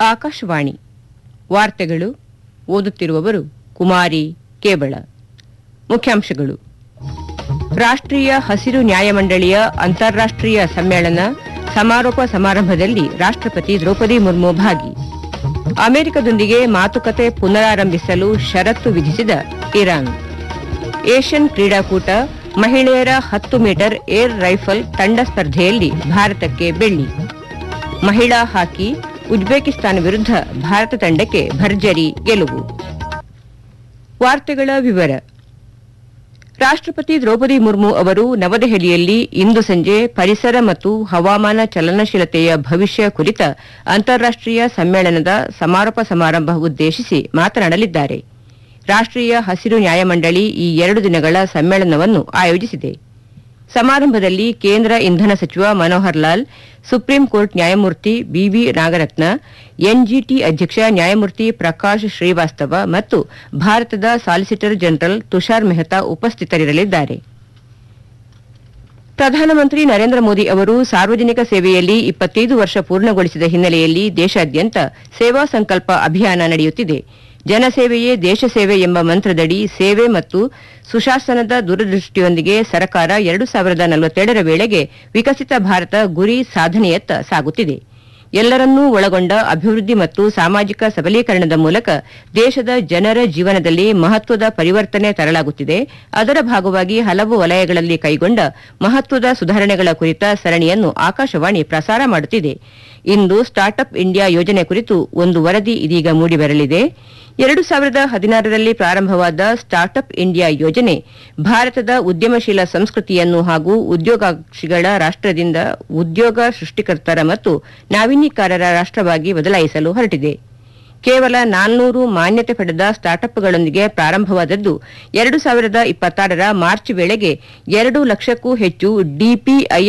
ಆಕಾಶವಾಣಿ ವಾರ್ತೆಗಳು ಓದುತ್ತಿರುವವರು ಕುಮಾರಿ ಕೇಬಳ ಮುಖ್ಯಾಂಶಗಳು ರಾಷ್ಟ್ರೀಯ ಹಸಿರು ನ್ಯಾಯಮಂಡಳಿಯ ಅಂತಾರಾಷ್ಟ್ರೀಯ ಸಮ್ಮೇಳನ ಸಮಾರೋಪ ಸಮಾರಂಭದಲ್ಲಿ ರಾಷ್ಟ್ರಪತಿ ದ್ರೌಪದಿ ಮುರ್ಮು ಭಾಗಿ ಅಮೆರಿಕದೊಂದಿಗೆ ಮಾತುಕತೆ ಪುನರಾರಂಭಿಸಲು ಷರತ್ತು ವಿಧಿಸಿದ ಇರಾನ್ ಏಷ್ಯನ್ ಕ್ರೀಡಾಕೂಟ ಮಹಿಳೆಯರ ಹತ್ತು ಮೀಟರ್ ಏರ್ ರೈಫಲ್ ತಂಡ ಸ್ಪರ್ಧೆಯಲ್ಲಿ ಭಾರತಕ್ಕೆ ಬೆಳ್ಳಿ ಮಹಿಳಾ ಹಾಕಿ ಉಜ್ಬೇಕಿಸ್ತಾನ ವಿರುದ್ಧ ಭಾರತ ತಂಡಕ್ಕೆ ಭರ್ಜರಿ ಗೆಲುವು ವಾರ್ತೆಗಳ ವಿವರ ರಾಷ್ಟ್ರಪತಿ ದ್ರೌಪದಿ ಮುರ್ಮು ಅವರು ನವದೆಹಲಿಯಲ್ಲಿ ಇಂದು ಸಂಜೆ ಪರಿಸರ ಮತ್ತು ಹವಾಮಾನ ಚಲನಶೀಲತೆಯ ಭವಿಷ್ಯ ಕುರಿತ ಅಂತಾರಾಷ್ಟ್ರೀಯ ಸಮ್ಮೇಳನದ ಸಮಾರೋಪ ಸಮಾರಂಭ ಉದ್ದೇಶಿಸಿ ಮಾತನಾಡಲಿದ್ದಾರೆ ರಾಷ್ಟ್ರೀಯ ಹಸಿರು ನ್ಯಾಯಮಂಡಳಿ ಈ ಎರಡು ದಿನಗಳ ಸಮ್ಮೇಳನವನ್ನು ಆಯೋಜಿಸಿದೆ ಸಮಾರಂಭದಲ್ಲಿ ಕೇಂದ್ರ ಇಂಧನ ಸಚಿವ ಮನೋಹರ್ ಲಾಲ್ ಸುಪ್ರೀಂ ಕೋರ್ಟ್ ನ್ಯಾಯಮೂರ್ತಿ ಬಿವಿ ನಾಗರತ್ನ ಎನ್ಜಿಟಿ ಅಧ್ಯಕ್ಷ ನ್ಯಾಯಮೂರ್ತಿ ಪ್ರಕಾಶ್ ಶ್ರೀವಾಸ್ತವ ಮತ್ತು ಭಾರತದ ಸಾಲಿಸಿಟರ್ ಜನರಲ್ ತುಷಾರ್ ಮೆಹ್ತಾ ಉಪಸ್ಥಿತರಿರಲಿದ್ದಾರೆ ಪ್ರಧಾನಮಂತ್ರಿ ನರೇಂದ್ರ ಮೋದಿ ಅವರು ಸಾರ್ವಜನಿಕ ಸೇವೆಯಲ್ಲಿ ಇಪ್ಪತ್ತೈದು ವರ್ಷ ಪೂರ್ಣಗೊಳಿಸಿದ ಹಿನ್ನೆಲೆಯಲ್ಲಿ ದೇಶಾದ್ಯಂತ ಸೇವಾ ಸಂಕಲ್ಪ ಅಭಿಯಾನ ನಡೆಯುತ್ತಿದೆ ಜನಸೇವೆಯೇ ದೇಶ ಸೇವೆ ಎಂಬ ಮಂತ್ರದಡಿ ಸೇವೆ ಮತ್ತು ಸುಶಾಸನದ ದೂರದೃಷ್ಟಿಯೊಂದಿಗೆ ಸರ್ಕಾರ ಎರಡು ಸಾವಿರದ ನಲವತ್ತೆರಡರ ವೇಳೆಗೆ ವಿಕಸಿತ ಭಾರತ ಗುರಿ ಸಾಧನೆಯತ್ತ ಸಾಗುತ್ತಿದೆ ಎಲ್ಲರನ್ನೂ ಒಳಗೊಂಡ ಅಭಿವೃದ್ಧಿ ಮತ್ತು ಸಾಮಾಜಿಕ ಸಬಲೀಕರಣದ ಮೂಲಕ ದೇಶದ ಜನರ ಜೀವನದಲ್ಲಿ ಮಹತ್ವದ ಪರಿವರ್ತನೆ ತರಲಾಗುತ್ತಿದೆ ಅದರ ಭಾಗವಾಗಿ ಹಲವು ವಲಯಗಳಲ್ಲಿ ಕೈಗೊಂಡ ಮಹತ್ವದ ಸುಧಾರಣೆಗಳ ಕುರಿತ ಸರಣಿಯನ್ನು ಆಕಾಶವಾಣಿ ಪ್ರಸಾರ ಮಾಡುತ್ತಿದೆ ಇಂದು ಸ್ಟಾರ್ಟ್ಅಪ್ ಇಂಡಿಯಾ ಯೋಜನೆ ಕುರಿತು ಒಂದು ವರದಿ ಇದೀಗ ಮೂಡಿಬರಲಿದೆ ಎರಡು ಸಾವಿರದ ಹದಿನಾರರಲ್ಲಿ ಪ್ರಾರಂಭವಾದ ಸ್ಟಾರ್ಟ್ಅಪ್ ಇಂಡಿಯಾ ಯೋಜನೆ ಭಾರತದ ಉದ್ಯಮಶೀಲ ಸಂಸ್ಕೃತಿಯನ್ನು ಹಾಗೂ ಉದ್ಯೋಗಾಕ್ಷಿಗಳ ರಾಷ್ಟದಿಂದ ಉದ್ಯೋಗ ಸೃಷ್ಟಿಕರ್ತರ ಮತ್ತು ನಾವೀನ್ಯಕಾರರ ರಾಷ್ಟವಾಗಿ ಬದಲಾಯಿಸಲು ಹೊರಟಿದೆ ಕೇವಲ ನಾನ್ನೂರು ಮಾನ್ಯತೆ ಪಡೆದ ಸ್ಟಾರ್ಟ್ಅಪ್ಗಳೊಂದಿಗೆ ಪ್ರಾರಂಭವಾದದ್ದು ಎರಡು ಸಾವಿರದ ಇಪ್ಪತ್ತಾರರ ಮಾರ್ಚ್ ವೇಳೆಗೆ ಎರಡು ಲಕ್ಷಕ್ಕೂ ಹೆಚ್ಚು ಡಿಪಿಐ